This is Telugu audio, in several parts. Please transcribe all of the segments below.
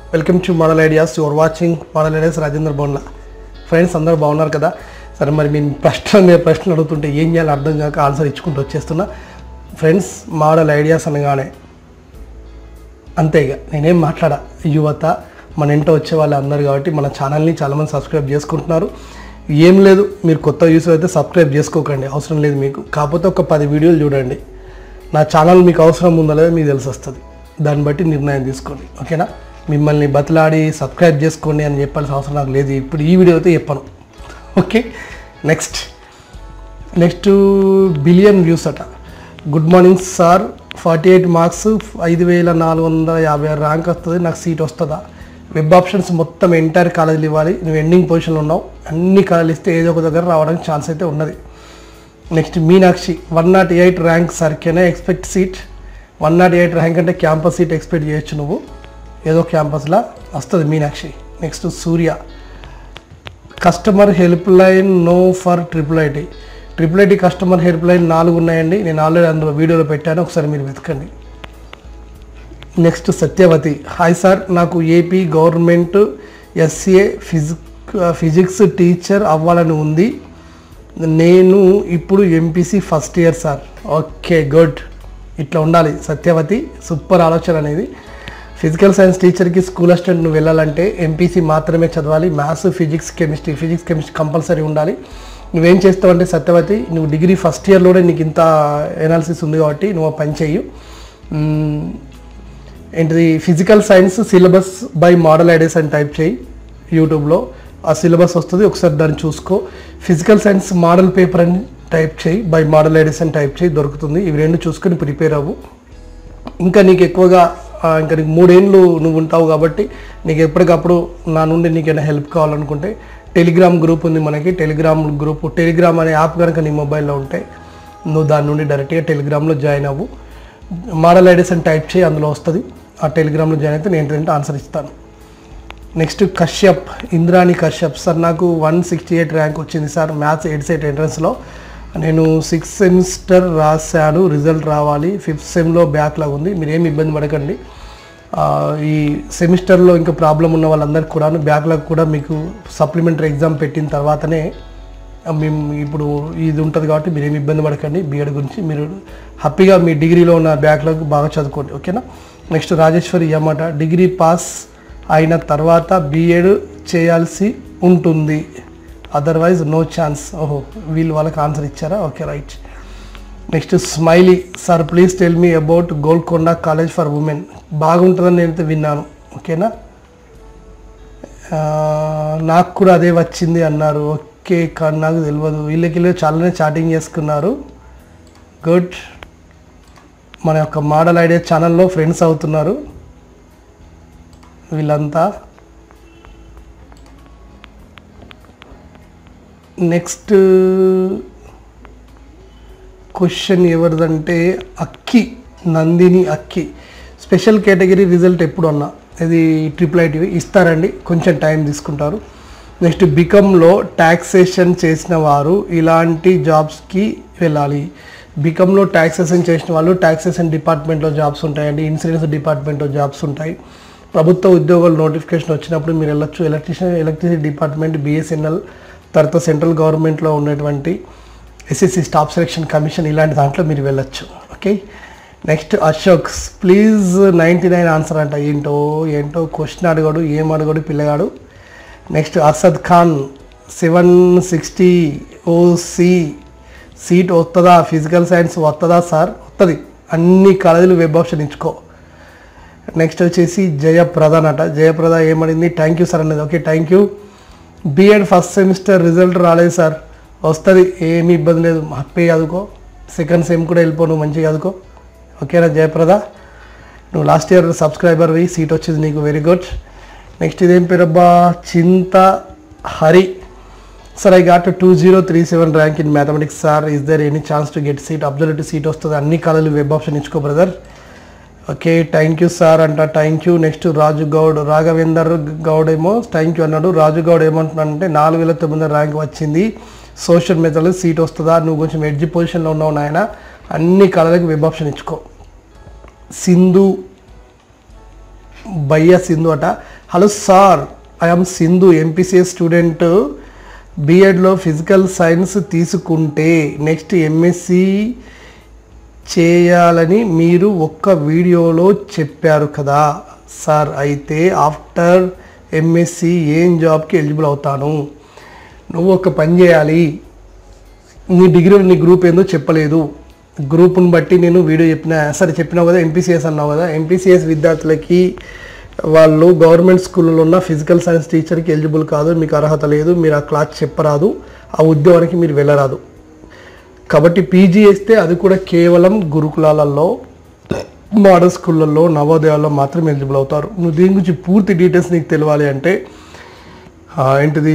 welcome to model ideas your watching model ideas Rajendra Bonla friends అందరూ బాగున్నారు కదా సరే మరి మీరు ప్రశ్న మీద ప్రశ్నలు అడుగుతుంటే ఏం చేయాలో అర్థం కాక ఆన్సర్ ఇచ్చుకుంటూ వచ్చేస్తున్నా ఫ్రెండ్స్ మోడల్ ఐడియాస్ అనగానే అంతే ఇక నేనేం మాట్లాడా యువత మన ఇంట వచ్చే వాళ్ళు అందరు కాబట్టి మన ఛానల్ని చాలామంది సబ్స్క్రైబ్ చేసుకుంటున్నారు ఏం లేదు మీరు కొత్త యూసర్ అయితే సబ్స్క్రైబ్ చేసుకోకండి అవసరం లేదు మీకు కాకపోతే ఒక పది వీడియోలు చూడండి నా ఛానల్ మీకు అవసరం ఉందో లేదో మీకు తెలిసి వస్తుంది దాన్ని బట్టి నిర్ణయం తీసుకోండి ఓకేనా మిమ్మల్ని బతిలాడి సబ్స్క్రైబ్ చేసుకోండి అని చెప్పాల్సిన అవసరం నాకు లేదు ఇప్పుడు ఈ వీడియో అయితే చెప్పను okay next next billion views అట good morning sir forty eight marks ఐదు వేల నాలుగు వందల యాభై ఆరు ర్యాంక్ వస్తుంది నాకు సీట్ వస్తుందా వెబ్ ఆప్షన్స్ మొత్తం ఎంటైర్ కాలేజీలు ఇవ్వాలి నువ్వు ఎండింగ్ పొజిషన్లో ఉన్నావు అన్ని కాలేజీలు ఇస్తే ఏదో ఒక దగ్గర రావడానికి ఛాన్స్ అయితే ఉన్నది next Meenakshi one not eight rank sir can expect seat one not eight rank అంటే క్యాంపస్ సీట్ ఎక్స్పెక్ట్ చేయొచ్చు నువ్వు ఏదో క్యాంపస్లో వస్తుంది Meenakshi next Surya customer help line no for triple IT triple IT customer help line నాలుగు ఉన్నాయండి నేను ఆల్రెడీ అందులో వీడియోలో పెట్టాను ఒకసారి మీరు వెతకండి నెక్స్ట్ సత్యవతి హాయ్ సార్ నాకు AP government SA physic physics teacher అవ్వాలని ఉంది నేను ఇప్పుడు MPC first year sir okay good ఇట్లా ఉండాలి సత్యవతి సూపర్ ఆలోచన అనేది ఫిజికల్ సైన్స్ టీచర్కి స్కూల్ అసిస్టెంట్ నువ్వు వెళ్ళాలంటే ఎంపీసీ మాత్రమే చదవాలి maths physics chemistry physics chemistry compulsory ఉండాలి నువ్వేం చేస్తావంటే సత్యవతి నువ్వు డిగ్రీ ఫస్ట్ ఇయర్లోనే నీకు ఇంత ఎనాలిసిస్ ఉంది కాబట్టి నువ్వు ఆ పని చెయ్యు మ్మ్, ఏంటిది physical science syllabus by model ideas అని టైప్ చేయి యూట్యూబ్లో ఆ సిలబస్ వస్తుంది ఒకసారి దాన్ని చూసుకో ఫిజికల్ సైన్స్ మోడల్ పేపర్ అని టైప్ చేయి బై మోడల్ ఐడియాస్ అని టైప్ చేయి దొరుకుతుంది ఇవి రెండు చూసుకొని ప్రిపేర్ అవ్వు ఇంకా నీకు ఎక్కువగా ఆ, ఇంకా నీకు మూడేళ్ళు నువ్వు ఉంటావు కాబట్టి నీకు ఎప్పటికప్పుడు నా నుండి నీకైనా హెల్ప్ కావాలనుకుంటే టెలిగ్రామ్ గ్రూప్ ఉంది మనకి టెలిగ్రామ్ గ్రూప్ టెలిగ్రామ్ అనే యాప్ కనుక నీ మొబైల్లో ఉంటే నువ్వు దాని నుండి డైరెక్ట్గా టెలిగ్రామ్లో జాయిన్ అవ్వు మోడల్ ఐడీస్ అని టైప్ చేయి అందులో వస్తుంది ఆ టెలిగ్రామ్లో జాయిన్ అయితే నేను ఏంటంటే ఆన్సర్ ఇస్తాను నెక్స్ట్ కశ్యప్ ఇంద్రాణి కశ్యప్ సార్ నాకు వన్ సిక్స్టీ ఎయిట్ ర్యాంక్ వచ్చింది సార్ మ్యాథ్స్ ఎయిట్ సైట్ ఎంట్రన్స్లో నేను సిక్స్త్ సెమిస్టర్ రాశాను రిజల్ట్ రావాలి ఫిఫ్త్ సెమ్లో బ్యాక్లాగ్ ఉంది మీరేమి ఇబ్బంది పడకండి ఆ, ఈ సెమిస్టర్లో ఇంకా ప్రాబ్లం ఉన్న వాళ్ళందరికీ కూడా బ్యాక్లాగ్ కూడా మీకు సప్లిమెంటరీ ఎగ్జామ్ పెట్టిన తర్వాతనే ఆ, మేము ఇప్పుడు ఇది ఉంటుంది కాబట్టి మీరేమి ఇబ్బంది పడకండి బీఎడ్ గురించి మీరు హ్యాపీగా మీ డిగ్రీలో ఉన్న బ్యాక్లాగ్ బాగా చదువుకోండి ఓకేనా నెక్స్ట్ రాజేశ్వరి ఏమాట డిగ్రీ పాస్ అయిన తర్వాత బీఎడ్ చేయాల్సి ఉంటుంది అదర్వైజ్ నో ఛాన్స్ ఓహో వీళ్ళు వాళ్ళకి ఆన్సర్ ఇచ్చారా okay right next smiley sir please tell me about Golconda college for women బాగుంటుందని నేనైతే విన్నాను ఓకేనా ఆ, నాకు కూడా అదే వచ్చింది అన్నారు ఓకే కానీ నాకు తెలియదు వీళ్ళకి వీళ్ళు చాలానే చాటింగ్ చేసుకున్నారు గుడ్ మన యొక్క మోడల్ ఐడియా ఛానల్లో ఫ్రెండ్స్ అవుతున్నారు వీళ్ళంతా నెక్స్ట్ క్వశ్చన్ ఎవరిదంటే అక్కి నందిని అక్కి స్పెషల్ కేటగిరీ రిజల్ట్ ఎప్పుడు అన్నా ఇది ట్రిపుల్ ఐటీవీ ఇస్తారండి కొంచెం టైం తీసుకుంటారు నెక్స్ట్ బికమ్లో ట్యాక్సేషన్ చేసిన వారు ఇలాంటి జాబ్స్కి వెళ్ళాలి బికమ్లో ట్యాక్సేషన్ చేసిన వాళ్ళు ట్యాక్సేషన్ డిపార్ట్మెంట్లో జాబ్స్ ఉంటాయండి ఇన్సూరెన్స్ డిపార్ట్మెంట్లో జాబ్స్ ఉంటాయి ప్రభుత్వ ఉద్యోగాలు నోటిఫికేషన్ వచ్చినప్పుడు మీరు వెళ్ళొచ్చు ఎలక్ట్రిషియన్ ఎలక్ట్రిసిటీ డిపార్ట్మెంట్ బిఎస్ఎన్ఎల్ తర్వాత సెంట్రల్ గవర్నమెంట్లో ఉన్నటువంటి ఎస్ఎస్సి స్టాఫ్ సెలక్షన్ కమిషన్ ఇలాంటి దాంట్లో మీరు వెళ్ళొచ్చు okay next Ashok please ninety nine answer అంట ఏంటో ఏంటో క్వశ్చన్ అడగాడు ఏం అడగాడు పిల్లగాడు next Arshad Khan seven sixty OC seat వస్తుందా ఫిజికల్ సైన్స్ వస్తుందా సార్ వస్తుంది అన్ని కాలేజీలు వెబ్ ఆప్షన్ ఇచ్చుకో నెక్స్ట్ వచ్చేసి జయప్రధాన్ అట జయప్రద ఏమడింది థ్యాంక్ యూ సార్ అనేది okay thank you BEd first semester result రాలేదు సార్ వస్తుంది ఏమీ ఇబ్బంది లేదు హ్యాపీ చదువుకో సెకండ్ సెమ్ కూడా వెళ్ళిపో నువ్వు మంచిగా చదువుకో ఓకేనా జయప్రద నువ్వు లాస్ట్ ఇయర్ సబ్స్క్రైబర్ అయ్యి సీట్ వచ్చింది నీకు వెరీ గుడ్ నెక్స్ట్ ఇదేం పేరబ్బా Chinta Hari sir I got two zero three seven rank in mathematics sir is there any chance to get seat అబ్జర్వేటివ్ సీట్ వస్తుంది అన్ని కాలేజీలు వెబ్ ఆప్షన్ ఇచ్చుకో brother okay thank you sir అంట thank you next Raju Goud Raghavender Goud ఏమో థ్యాంక్ యూ అన్నాడు రాజు గౌడ్ ఏమంటున్నాడంటే నాలుగు వేల తొమ్మిది వందల ర్యాంక్ వచ్చింది సోషల్ మీడియాలో సీట్ వస్తుందా నువ్వు కొంచెం ఎడ్జ్ పొజిషన్లో ఉన్నావు నాయన అన్ని కళలకు వెబ్ ఆప్షన్ ఇచ్చుకో సింధు బయ్య సింధు అట hello sir I'm Sindhu MPCS student బీఎడ్లో ఫిజికల్ సైన్స్ తీసుకుంటే నెక్స్ట్ ఎంఎస్సి చేయాలని మీరు ఒక్క వీడియోలో చెప్పారు కదా సార్ అయితే ఆఫ్టర్ ఎంఎస్సి ఏం జాబ్కి ఎలిజిబుల్ అవుతాను నువ్వు ఒక పని చేయాలి నీ డిగ్రీ నీ గ్రూప్ ఏందో చెప్పలేదు గ్రూప్ని బట్టి నేను వీడియో చెప్పిన సరే చెప్పినావు కదా ఎంపీసీఎస్ అన్నావు కదా ఎంపీసీఎస్ విద్యార్థులకి వాళ్ళు గవర్నమెంట్ స్కూల్లో ఉన్న ఫిజికల్ సైన్స్ టీచర్కి ఎలిజిబుల్ కాదు మీకు అర్హత లేదు మీరు ఆ క్లాస్ చెప్పరాదు ఆ ఉద్యోగానికి మీరు వెళ్ళరాదు కాబట్టి పీజీ వేస్తే అది కూడా కేవలం గురుకులాలలో మోడల్ స్కూళ్ళల్లో నవోదయాల్లో మాత్రం ఎలిజిబుల్ అవుతారు నువ్వు దీని గురించి పూర్తి డీటెయిల్స్ నీకు తెలియాలి అంటే ఆ, ఏంటిది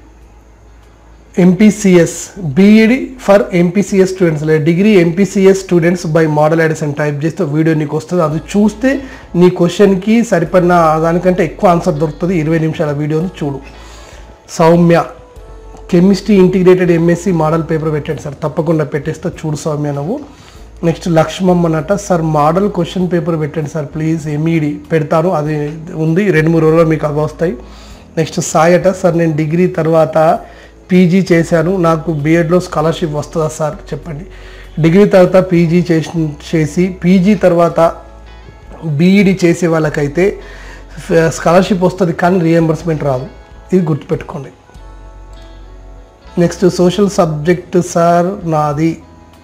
MPCS BEd for MPCS students లేదా degree MPCS students by model ideas అని టైప్ చేస్తే వీడియో నీకు వస్తుంది అది చూస్తే నీ క్వశ్చన్కి సరిపడిన దానికంటే ఎక్కువ ఆన్సర్ దొరుకుతుంది ఇరవై నిమిషాల వీడియోని చూడు Soumya chemistry integrated MSc model paper పెట్టండి సార్ తప్పకుండా పెట్టేస్తా చూడు సౌమ్య నువ్వు నెక్స్ట్ లక్ష్మమ్మ అన్నట సార్ మోడల్ క్వశ్చన్ పేపర్ పెట్టండి సార్ ప్లీజ్ ఎంఈడి పెడతాను అది ఉంది రెండు మూడు రోజుల్లో మీకు అవి వస్తాయి నెక్స్ట్ సాయి అట సార్ నేను డిగ్రీ తర్వాత పీజీ చేశాను నాకు బీఎడ్లో స్కాలర్షిప్ వస్తుందా సార్ చెప్పండి డిగ్రీ తర్వాత పీజీ చేసి చేసి పీజీ తర్వాత బీఈడి చేసే వాళ్ళకైతే స్కాలర్షిప్ వస్తుంది కానీ రియంబర్స్మెంట్ రాదు ఇది గుర్తుపెట్టుకోండి నెక్స్ట్ సోషల్ సబ్జెక్ట్ సార్ నాది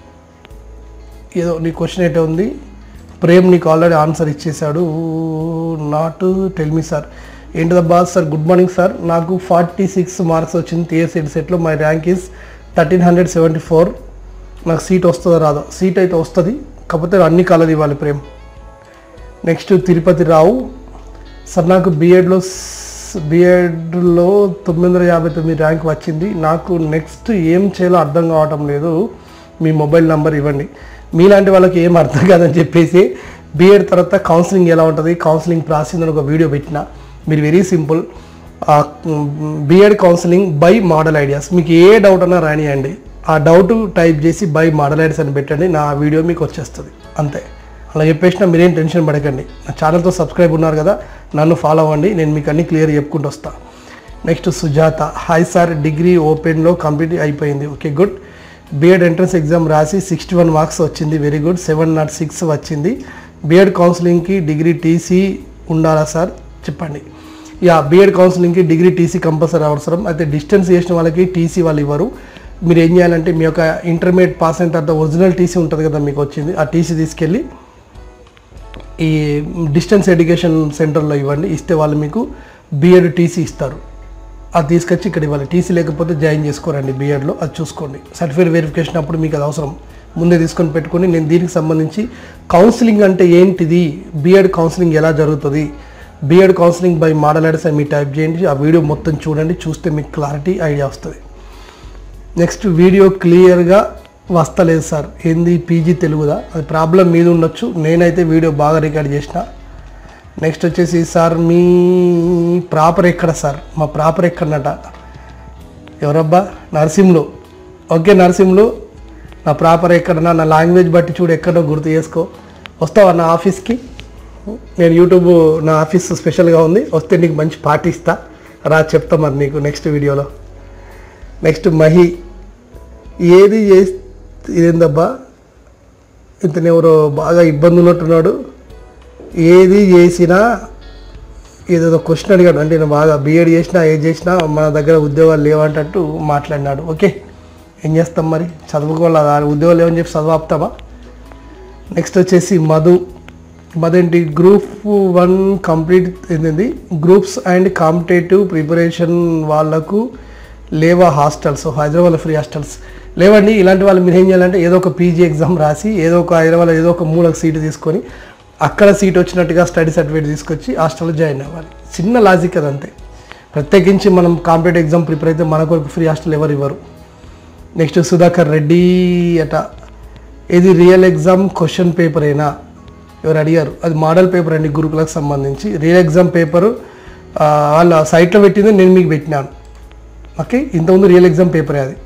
ఏదో నీ క్వశ్చన్ ఏంటో ఉంది ప్రేమ్ నీకు ఆల్రెడీ ఆన్సర్ ఇచ్చేసాడు నాట్ టెల్ మీ సార్ ఏంటిదబ్బా సార్ గుడ్ మార్నింగ్ సార్ నాకు ఫార్టీ సిక్స్ మార్క్స్ వచ్చింది టీఎస్ఎడ్ సెట్లో my rank is thirteen hundred seventy four నాకు సీట్ వస్తుందో రాదో సీట్ అయితే వస్తుంది కాకపోతే అన్ని కలది ఇవ్వాలి ప్రేమ్ నెక్స్ట్ తిరుపతి రావు సార్ నాకు బీఎడ్లో బీఎడ్లో తొమ్మిది వందల యాభై తొమ్మిది ర్యాంక్ వచ్చింది నాకు నెక్స్ట్ ఏం చేయాలో అర్థం కావటం లేదు మీ మొబైల్ నెంబర్ ఇవ్వండి మీలాంటి వాళ్ళకి ఏం అర్థం కాదని చెప్పేసి బీఎడ్ తర్వాత కౌన్సిలింగ్ ఎలా ఉంటుంది కౌన్సిలింగ్ ప్రాసెస్ అని ఒక వీడియో పెట్టిన మీరు very simple BEd counselling by model ideas మీకు ఏ డౌట్ అన్నా రానియండి ఆ డౌట్ టైప్ చేసి బై మోడల్ ఐడియాస్ అని పెట్టండి నా వీడియో మీకు వచ్చేస్తుంది అంతే అలా చెప్పేసిన మీరేం టెన్షన్ పడకండి నా ఛానల్తో సబ్స్క్రైబ్ ఉన్నారు కదా నన్ను ఫాలో అవ్వండి నేను మీకు అన్ని క్లియర్ చెప్పుకుంటూ వస్తా next Sujatha hi sir degree ఓపెన్లో కంప్లీట్ అయిపోయింది okay good BEd entrance exam రాసి సిక్స్టీ వన్ మార్క్స్ వచ్చింది very good seven not six వచ్చింది బీఎడ్ కౌన్సిలింగ్కి డిగ్రీ టీసీ ఉండాలా సార్ చెప్పండి యా బీఎడ్ కౌన్సిలింగ్కి డిగ్రీ టీసీ కంపల్సరీ అవసరం అయితే డిస్టెన్స్ చేసిన వాళ్ళకి టీసీ వాళ్ళు ఇవ్వరు మీరు ఏం చేయాలంటే మీ యొక్క ఇంటర్మీడియట్ పాస్ అయిన తర్వాత ఒరిజినల్ టీసీ ఉంటుంది కదా మీకు వచ్చింది ఆ టీసీ తీసుకెళ్ళి ఈ డిస్టెన్స్ ఎడ్యుకేషన్ సెంటర్లో ఇవ్వండి ఇస్తే వాళ్ళు మీకు బీఎడ్ టీసీ ఇస్తారు అది తీసుకొచ్చి ఇక్కడ ఇవ్వాలి టీసీ లేకపోతే జాయిన్ చేసుకోరండి బీఎడ్లో అది చూసుకోండి సర్టిఫికేట్ వెరిఫికేషన్ అప్పుడు మీకు అది అవసరం ముందే తీసుకొని పెట్టుకొని నేను దీనికి సంబంధించి కౌన్సిలింగ్ అంటే ఏంటిది బీఎడ్ కౌన్సిలింగ్ ఎలా జరుగుతుంది BEd counselling by model ideas అని మీరు టైప్ చేయండి ఆ వీడియో మొత్తం చూడండి చూస్తే మీకు క్లారిటీ ఐడియా వస్తుంది నెక్స్ట్ వీడియో క్లియర్గా వస్తలేదు సార్ ఏంది పీజీ తెలుగుదా అది ప్రాబ్లం మీద ఉండొచ్చు నేనైతే వీడియో బాగా రికార్డ్ చేసిన నెక్స్ట్ వచ్చేసి సార్ మీ ప్రాపర్ ఎక్కడ సార్ మా ప్రాపర్ ఎక్కడనట ఎవరబ్బా నరసింహులు ఓకే నరసింహులు నా ప్రాపర్ ఎక్కడన్నా నా లాంగ్వేజ్ బట్టి చూడు ఎక్కడో గుర్తు చేసుకో వస్తావా నా ఆఫీస్కి నేను యూట్యూబ్ నా ఆఫీస్ స్పెషల్గా ఉంది వస్తే నీకు మంచి పార్టీ ఇస్తా రా చెప్తా మరి నీకు నెక్స్ట్ వీడియోలో నెక్స్ట్ మహి ఏది చేసి ఇదేందబ్బా ఇతను ఎవరో బాగా ఇబ్బంది ఉన్నట్టున్నాడు ఏది చేసినా ఏదేదో క్వశ్చన్ అడిగాడు అంటే నేను బాగా బీఎడ్ చేసినా ఏది చేసినా మన దగ్గర ఉద్యోగాలు లేవంటట్టు మాట్లాడినాడు ఓకే ఏం చేస్తాం మరి చదువుకోవాలి ఆ ఉద్యోగాలు లేవని చెప్పి చదవాపుతామా నెక్స్ట్ వచ్చేసి మధు మదేంటి గ్రూప్ వన్ కంప్లీట్ ఏంటిది గ్రూప్స్ అండ్ కాంపిటేటివ్ ప్రిపరేషన్ వాళ్ళకు లేవా హాస్టల్స్ హైదరాబాద్లో ఫ్రీ హాస్టల్స్ లేవండి ఇలాంటి వాళ్ళు మీరు ఏం చేయాలంటే ఏదో ఒక పీజీ ఎగ్జామ్ రాసి ఏదో ఒక హైదరాబాద్లో ఏదో ఒక మూలకు సీటు తీసుకొని అక్కడ సీట్ వచ్చినట్టుగా స్టడీ సర్టిఫికేట్ తీసుకొచ్చి హాస్టల్లో జాయిన్ అవ్వాలి చిన్న లాజిక్ అదంతే ప్రత్యేకించి మనం కాంపిటేటివ్ ఎగ్జామ్ ప్రిపేర్ అయితే మన కొరకు ఫ్రీ హాస్టల్ ఎవరు ఇవ్వరు నెక్స్ట్ సుధాకర్ రెడ్డి అట ఇది రియల్ ఎగ్జామ్ క్వశ్చన్ పేపర్ అయినా ఎవరు అడిగారు అది మోడల్ పేపర్ అండి గురుకులకు సంబంధించి రియల్ ఎగ్జామ్ పేపర్ వాళ్ళ సైట్లో పెట్టింది నేను మీకు పెట్టినాను ఓకే ఇంతకుముందు రియల్ ఎగ్జామ్ పేపరే అది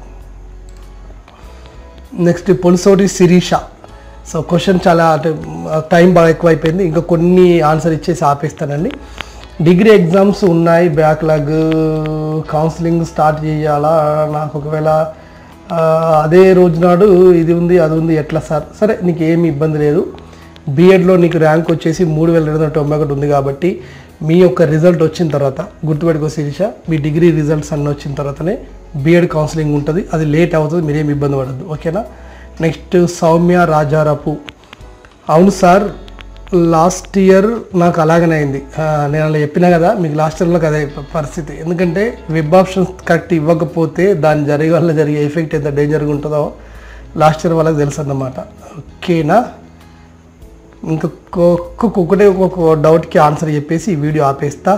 next Polisoti Sirisha so question చాలా అంటే టైం బాగా ఎక్కువ అయిపోయింది ఇంకా కొన్ని ఆన్సర్ ఇచ్చేసి ఆపేస్తానండి డిగ్రీ ఎగ్జామ్స్ ఉన్నాయి బ్యాక్లాగ్ కౌన్సిలింగ్ స్టార్ట్ చేయాలా నాకు ఒకవేళ ఆ, అదే రోజు నాడు ఇది ఉంది అది ఉంది ఎట్లా సార్ సరే నీకు ఏమి ఇబ్బంది లేదు బీఎడ్లో నీకు ర్యాంక్ వచ్చేసి మూడు వేల రెండు వందల తొంభై ఒకటి ఉంది కాబట్టి మీ యొక్క రిజల్ట్ వచ్చిన తర్వాత గుర్తుపెట్టుకో శిరీష మీ డిగ్రీ రిజల్ట్స్ అన్నీ వచ్చిన తర్వాతనే బీఎడ్ కౌన్సిలింగ్ ఉంటుంది అది లేట్ అవుతుంది మీరేం ఇబ్బంది పడద్దు ఓకేనా నెక్స్ట్ సౌమ్య రాజారపు అవును సార్ లాస్ట్ ఇయర్ నాకు అలాగనే అయింది ఆ, నేను అలా చెప్పినా కదా మీకు లాస్ట్ ఇయర్లో అదే ప- పరిస్థితి ఎందుకంటే వెబ్ ఆప్షన్స్ కరెక్ట్ ఇవ్వకపోతే దాని జరిగే వల్ల జరిగే ఎఫెక్ట్ ఎంత డేంజర్గా ఉంటుందో లాస్ట్ ఇయర్ వాళ్ళకి తెలుసు అన్నమాట ఓకేనా ఇంకా ఒకటే ఒక డౌట్కి ఆన్సర్ చెప్పేసి ఈ వీడియో ఆపేస్తా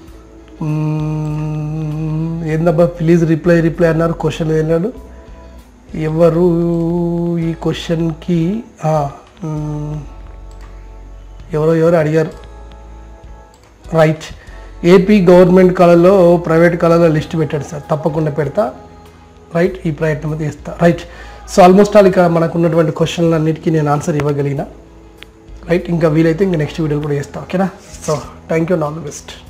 మ్మ్, ఏందబ్బా ప్లీజ్ రిప్లై రిప్లై అన్నారు క్వశ్చన్ వెళ్ళాడు ఎవరు ఈ క్వశ్చన్కి ఆ, మ్మ్, ఎవరో ఎవరు అడిగారు రైట్ ఏపీ గవర్నమెంట్ కళలో ప్రైవేట్ కళలో లిస్ట్ పెట్టాడు సార్ తప్పకుండా పెడతా రైట్ ఈ ప్రయత్నం అయితే చేస్తా రైట్ సో ఆల్మోస్ట్ ఆల్ ఇక్కడ మనకు ఉన్నటువంటి క్వశ్చన్లు అన్నిటికీ నేను ఆన్సర్ ఇవ్వగలిగిన రైట్ ఇంకా వీలైతే ఇంకా నెక్స్ట్ వీడియో కూడా చేస్తా ఓకేనా so thank you all the best